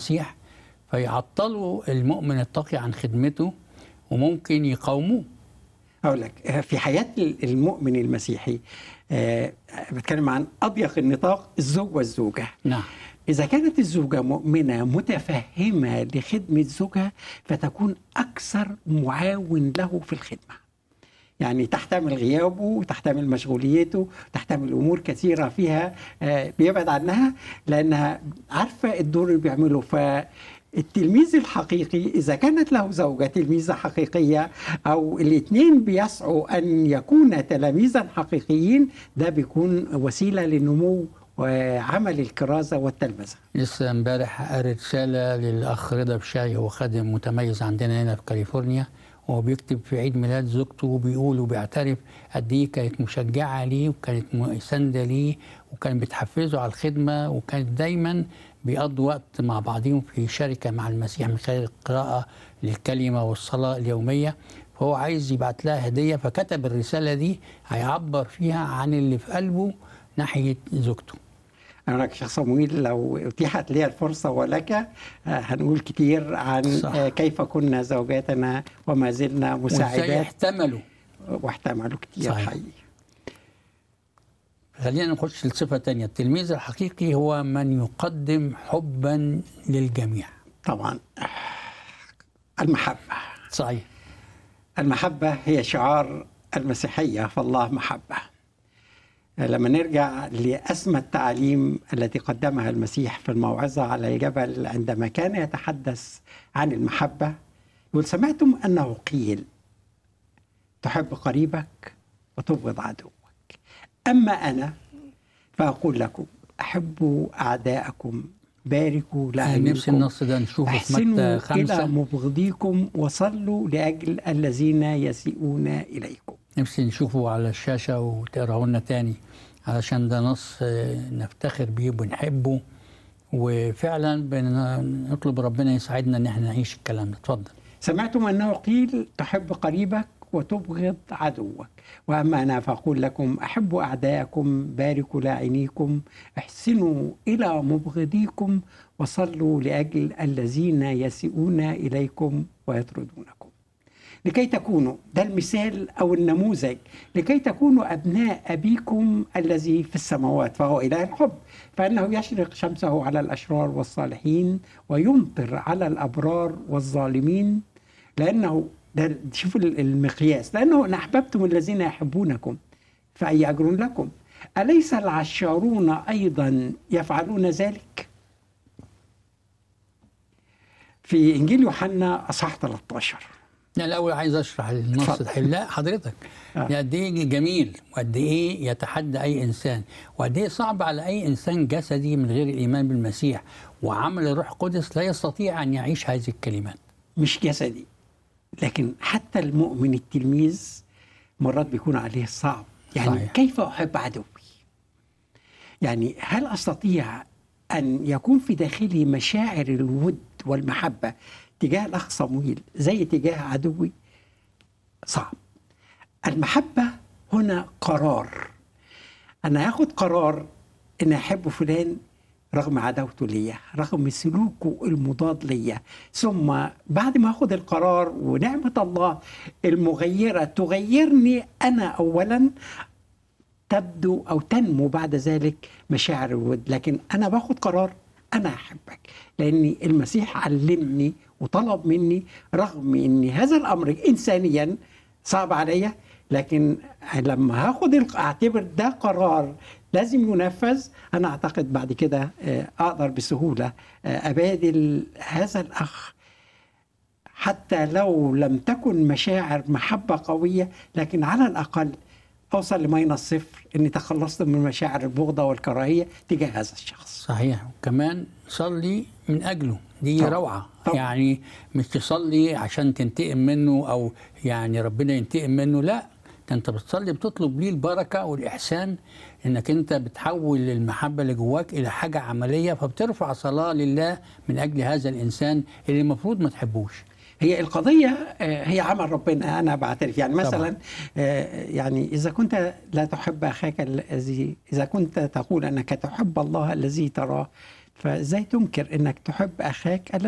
المسيح فيعطلوا المؤمن التقي عن خدمته وممكن يقاوموه اقول لك في حياه المؤمن المسيحي آه، بتكلم عن اضيق النطاق الزوج والزوجه نعم إذا كانت الزوجة مؤمنة متفهمة لخدمة زوجها فتكون أكثر معاون له في الخدمة يعني تحتمل غيابه تحتمل مشغوليته تحتمل أمور كثيرة فيها آه، بيبعد عنها لأنها عارفة الدور اللي بيعمله ف التلميذ الحقيقي إذا كانت له زوجة تلميذة حقيقية أو الاثنين بيسعوا أن يكون تلاميذا حقيقيين ده بيكون وسيلة لنمو وعمل الكرازة والتلمذة لسه امبارح قريت رسالة للأخ رضا بشاي هو خادم متميز عندنا هنا في كاليفورنيا وهو بيكتب في عيد ميلاد زوجته وبيقول وبيعترف قد ايه كانت مشجعة ليه وكانت ساندة ليه وكانت بتحفزه على الخدمة وكانت دايما بيقضوا وقت مع بعضهم في شركة مع المسيح من خلال القراءة للكلمة والصلاة اليومية فهو عايز يبعت لها هدية فكتب الرسالة دي هيعبر فيها عن اللي في قلبه ناحية زوجته أنا شخص صمويل لو أتيحت لي الفرصة ولك آه، هنقول كتير عن صح. آه، كيف كنا زوجاتنا وما زلنا مساعدات احتملوا واحتملوا كتير صحيح. حقيقي خلينا نخش لصفة تانية التلميذ الحقيقي هو من يقدم حبا للجميع طبعا المحبة صحيح المحبة هي شعار المسيحية فالله محبة لما نرجع لأسمى التعاليم التي قدمها المسيح في الموعظة على الجبل عندما كان يتحدث عن المحبة يقول سمعتم أنه قيل تحب قريبك وتبغض عدوك أما أنا فأقول لكم أحبوا أعداءكم باركوا لأهلكم نفس النص ده نشوفه في متى خمسة إلى مبغضيكم وصلوا لأجل الذين يسيئون إليكم نفسي نشوفه على الشاشة وتقراه لنا تاني علشان ده نص نفتخر بيه وبنحبه وفعلا بنطلب ربنا يساعدنا ان احنا نعيش الكلام ده اتفضل سمعتم انه قيل تحب قريبك وتبغض عدوك واما انا فاقول لكم احبوا اعداءكم باركوا لاعنيكم احسنوا الى مبغضيكم وصلوا لاجل الذين يسيئون اليكم ويطردونكم لكي تكونوا ده المثال او النموذج لكي تكونوا ابناء ابيكم الذي في السماوات فهو اله الحب فانه يشرق شمسه على الاشرار والصالحين ويمطر على الابرار والظالمين لانه ده شوفوا المقياس لانه ان احببتم الذين يحبونكم فاي اجر لكم اليس العشارون ايضا يفعلون ذلك في انجيل يوحنا اصحاح 13 لا الاول عايز اشرح النص ده لا حضرتك آه. قد ايه جميل وقد ايه يتحدى اي انسان وقد ايه صعب على اي انسان جسدي من غير الايمان بالمسيح وعمل الروح القدس لا يستطيع ان يعيش هذه الكلمات مش جسدي لكن حتى المؤمن التلميذ مرات بيكون عليه صعب يعني صحيح. كيف احب عدوي يعني هل استطيع ان يكون في داخلي مشاعر الود والمحبه تجاه الاخ صمويل زي تجاه عدوي صعب المحبه هنا قرار انا هاخد قرار ان احب فلان رغم عداوته ليا رغم سلوكه المضاد ليا ثم بعد ما اخد القرار ونعمه الله المغيره تغيرني انا اولا تبدو او تنمو بعد ذلك مشاعر الود لكن انا باخد قرار انا احبك لاني المسيح علمني وطلب مني رغم ان هذا الامر انسانيا صعب عليا لكن لما هاخد اعتبر ده قرار لازم ينفذ انا اعتقد بعد كده آه، اقدر بسهوله آه، ابادل هذا الاخ حتى لو لم تكن مشاعر محبه قويه لكن على الاقل اوصل لماينس صفر اني تخلصت من مشاعر البغضه والكراهيه تجاه هذا الشخص. صحيح وكمان صلي من اجله دي طبعا. روعه طبعا. يعني مش تصلي عشان تنتقم منه او يعني ربنا ينتقم منه لا ده انت بتصلي بتطلب ليه البركه والاحسان انك انت بتحول المحبه اللي جواك الى حاجه عمليه فبترفع صلاه لله من اجل هذا الانسان اللي المفروض ما تحبوش هي القضية آه، هي عمل ربنا أنا بعترف يعني مثلا طبعا. آه، يعني إذا كنت لا تحب أخاك الذي إذا كنت تقول أنك تحب الله الذي تراه فازاي تنكر انك تحب اخاك